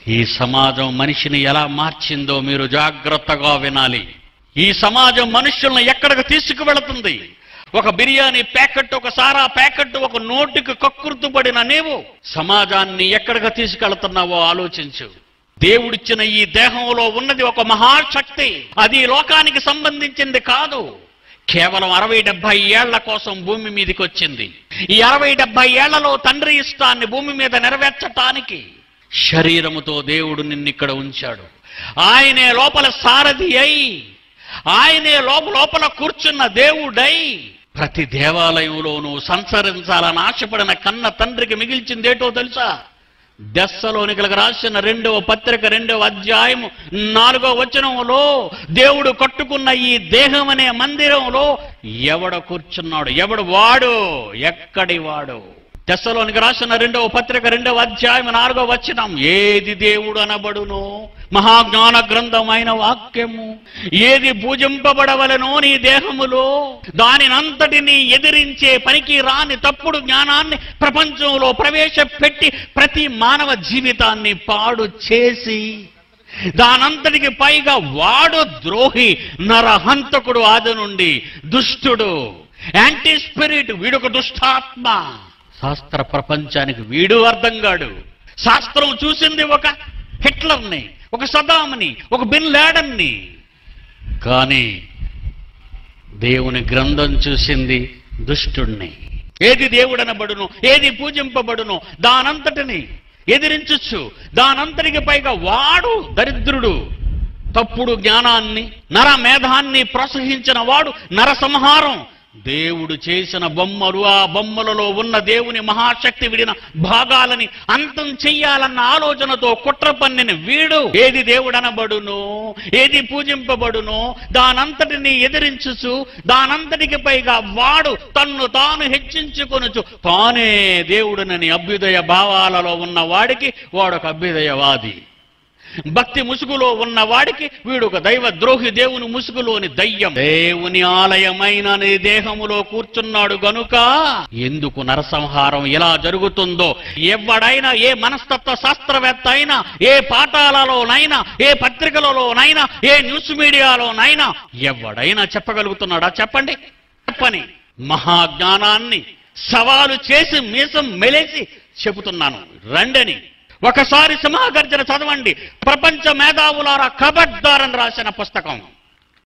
ఈ సమాజం మనిషిని ఎలా మార్చిందో మీరు జాగ్రత్తగా వినాలి ఈ సమాజం మనుషులను ఎక్కడికి తీసుకువెళుతుంది ఒక బిర్యానీ ప్యాకెట్ ఒక సారా ప్యాకెట్ ఒక నోటికి కక్కుర్తుపడిన నీవు సమాజాన్ని ఎక్కడికి తీసుకెళ్తున్నావో ఆలోచించు దేవుడిచ్చిన ఈ దేహంలో ఉన్నది ఒక మహాశక్తి అది ఈ లోకానికి సంబంధించింది కాదు కేవలం అరవై డెబ్బై ఏళ్ల కోసం భూమి మీదకి వచ్చింది ఈ అరవై డెబ్బై ఏళ్లలో తండ్రి ఇష్టాన్ని భూమి మీద నెరవేర్చటానికి శరీరముతో దేవుడు నిన్నిక్కడ ఉంచాడు ఆయనే లోపల సారథి అయి ఆయనే లోప లోపల కూర్చున్న దేవుడై ప్రతి దేవాలయంలోనూ సంచరించాలని ఆశపడిన కన్న తండ్రికి మిగిల్చిందేటో తెలుసా దెస్సలోనికలకు రాసిన రెండవ పత్రిక రెండవ అధ్యాయము నాలుగవ వచనంలో దేవుడు కట్టుకున్న ఈ దేహం అనే మందిరంలో ఎవడ కూర్చున్నాడు ఎవడు వాడు ఎక్కడి వాడు తెస్సలోనికి రాసిన రెండవ పత్రిక రెండవ అధ్యాయం నాలుగవ వచనం ఏది దేవుడు అనబడును మహాజ్ఞాన గ్రంథమైన వాక్యము ఏది పూజింపబడవలనో నీ దేహములో దానినంతటిని ఎదిరించే పనికి రాని తప్పుడు జ్ఞానాన్ని ప్రపంచంలో ప్రవేశపెట్టి ప్రతి మానవ జీవితాన్ని పాడు చేసి దానంతటికి పైగా వాడు ద్రోహి నరహంతకుడు ఆది నుండి దుష్టుడు యాంటీ స్పిరిట్ వీడొక దుష్టాత్మ శాస్త్ర ప్రపంచానికి వీడు అర్థం కాడు శాస్త్రం చూసింది ఒక హిట్లర్ని ఒక సదాంని ఒక బిన్ లాడన్ని కానీ దేవుని గ్రంథం చూసింది దుష్టుణ్ణి ఏది దేవుడనబడును ఏది పూజింపబడును దానంతటిని ఎదిరించచ్చు దానంతటికి పైగా వాడు దరిద్రుడు తప్పుడు జ్ఞానాన్ని నర మేధాన్ని ప్రోత్సహించిన వాడు నర సంహారం దేవుడు చేసిన బొమ్మలు ఆ బొమ్మలలో ఉన్న దేవుని మహాశక్తి విడిన భాగాలని అంతం చెయ్యాలన్న ఆలోచనతో కుట్ర పన్నిన వీడు ఏది దేవుడనబడును ఏది పూజింపబడును దానంతటిని ఎదిరించుచు దానంతటికి పైగా వాడు తన్ను తాను హెచ్చించుకొనుచు తానే దేవుడనని అభ్యుదయ భావాలలో ఉన్న వాడికి వాడొక అభ్యుదయవాది భక్తి ముసుగులో ఉన్న వాడికి వీడు ఒక దైవ ద్రోహి దేవుని ముసుగులోని దయ్యం దేవుని ఆలయమైన నీ దేహములో కూర్చున్నాడు గనుక ఎందుకు నరసంహారం ఎలా జరుగుతుందో ఎవడైనా ఏ మనస్తత్వ శాస్త్రవేత్త అయినా ఏ పాఠాలలోనైనా ఏ పత్రికలలోనైనా ఏ న్యూస్ మీడియాలోనైనా ఎవడైనా చెప్పగలుగుతున్నాడా చెప్పండి చెప్పని మహాజ్ఞానాన్ని సవాలు చేసి మీసం మెలేసి చెబుతున్నాను రండని ఒకసారి సింహగర్జన చదవండి ప్రపంచ మేధావులారా కబడ్దారని రాసిన పుస్తకం